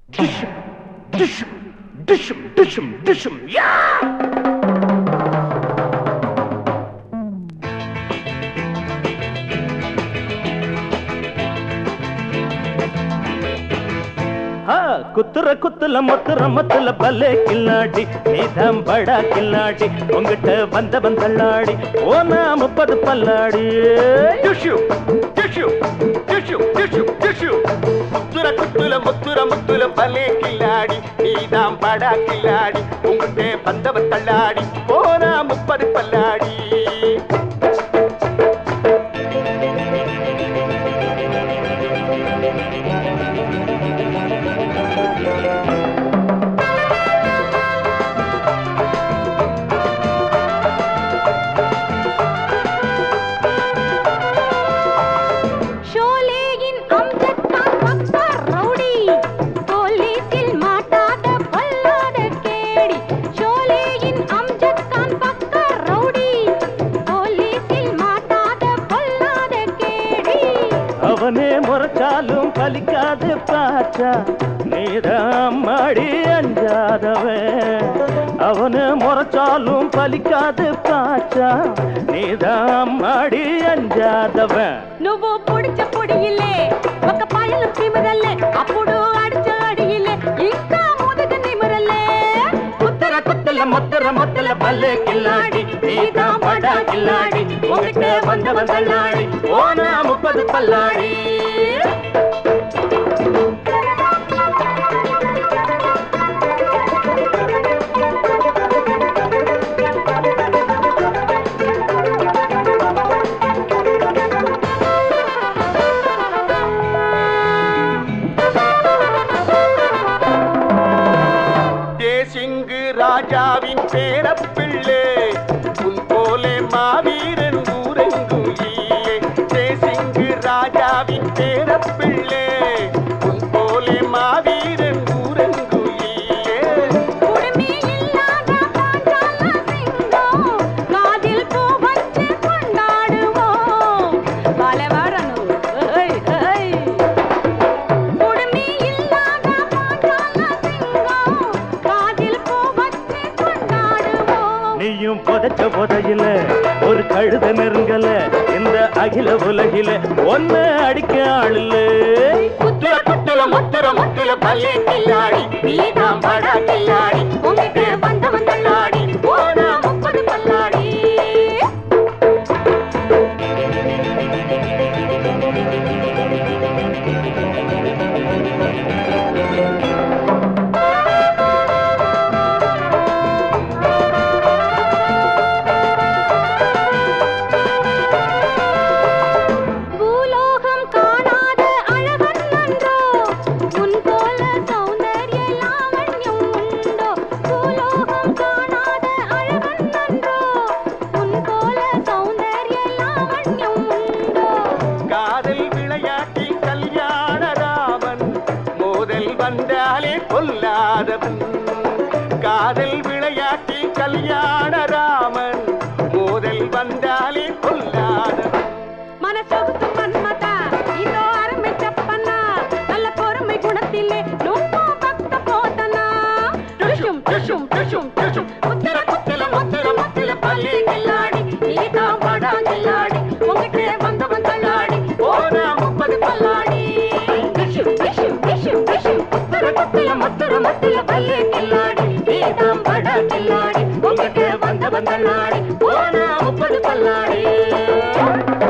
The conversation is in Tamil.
டிஷும் டிஷும் டிஷும் டிஷும் யா ஆ, குத்துற குத்துல மொத்துற மொத்துல பல்லே கில்லாடி நீதான் படா கில்லாடி உங்கிட்ட வந்தவன் தள்ளாடி ஓனா முப்பது பல்லாடி டிஷ்யூ டிஷ்யூ டிஷ்யூ டிஷ்யூ டிஷ்யூ முத்துர குத்துல முத்துர முத்துல பலே கில்லாடி நீதான் படா கில்லாடி உங்கள்கிட்ட வந்தவன் தள்ளாடி போனா முப்பது பல்லாடி ஷோலேயின் அம்ஜத் கான் பக்தர் ரவுடி போலீஸில் மாட்டாத பல்லாத கேடி ஷோலேயின் அம்ஜத் கான் பக்தர் ரவுடி போலீஸில் மாட்டாத பல்லாத கேடி அவனே முறைச்சாலும் பலிக்காது பாச்சா நீதான் மாடி அஞ்சாதவன் அவனு முறைச்சாலும் பலிக்காது பாச்சா நீதான் மாடி அஞ்சாதவன் నువ్వు పొడిచ పొడియిలే ఒక పాయలు తిమరల్లే అప్పుడు అడిచ అడియిలే ఇంకా ముదగ నిమరల్లే குத்துற குத்துல மொத்துற மொத்துல பல்லே கில்லாடி நீதான் படா கில்லாடி உங்ககிட்ட வந்தவன் தள்ளாடி ஓனா முப்பது பல்லாடி தேசிங்கு ராஜாவின் பேரப்பிள்ளை உன் போலே மாவீரன் ஊரெங்கும் இல்லே தேசிங்கு ராஜாவின் பேரப்பிள்ளை உன் போலே மாவீரன் ஊரெங்கும் இல்லே குடுமி இல்லாத பாஞ்சால சிங்கம் காதில் பூ வச்சு கொண்டாடுவோம் பலவரனு ஏய் ஏய் குடுமி இல்லாத பாஞ்சால சிங்கம் காதில் பூ வச்சு கொண்டாடுவோம் நீயும் புதைச்ச புதையில ஒரு கழுத நெருங்கல இந்த அகில உலகில ஒன்னு அடிக்க ஆளில்ல முத்துர குத்துல முத்துர முத்துல பல்லே கில்லாடி நீதான் படா கில்லாடி உங்ககிட்ட வந்தவன் தள்ளாடி போனா முப்பது பல்லாடி பூலோகம் காணாத அழகன் நன்றோ உன் போல சௌந்தர்ய லாவண்யம் உண்டோ பூலோகம் காணாத அழகன் நன்றோ உன் போல சௌந்தர்ய லாவண்யம் உண்டோ காதல் விளையாட்டி கல்யாண ராமன் மோதல் வந்தாலே கொல்லாதவன் காதல் விளையாட்டி கல்யாண ராமன் மோதல் வந்தாலே கொல்லாதவன் మనసొగుతు మన్మత ఇదో అరమె చెప్పన్నా నల్ల పొరుமை గుణத்திலே ரொம்ப பக்த போதனா டுஷும் டுஷும் டுஷும் டுஷும் முத்திர குத்தில முத்திர முத்தில பள்ளி கில்லாடி நீதா படா கில்லாடி உங்ககிட்ட வந்தவன் தள்ளாடி ஓனா முப்பது பல்லாடி டுஷும் டுஷும் டுஷும் டுஷும் முத்திர குத்தில முத்திர முத்தில பள்ளி கில்லாடி நீதா படா கில்லாடி உங்ககிட்ட வந்தவன் தள்ளாடி ஓனா முப்பது பல்லாடி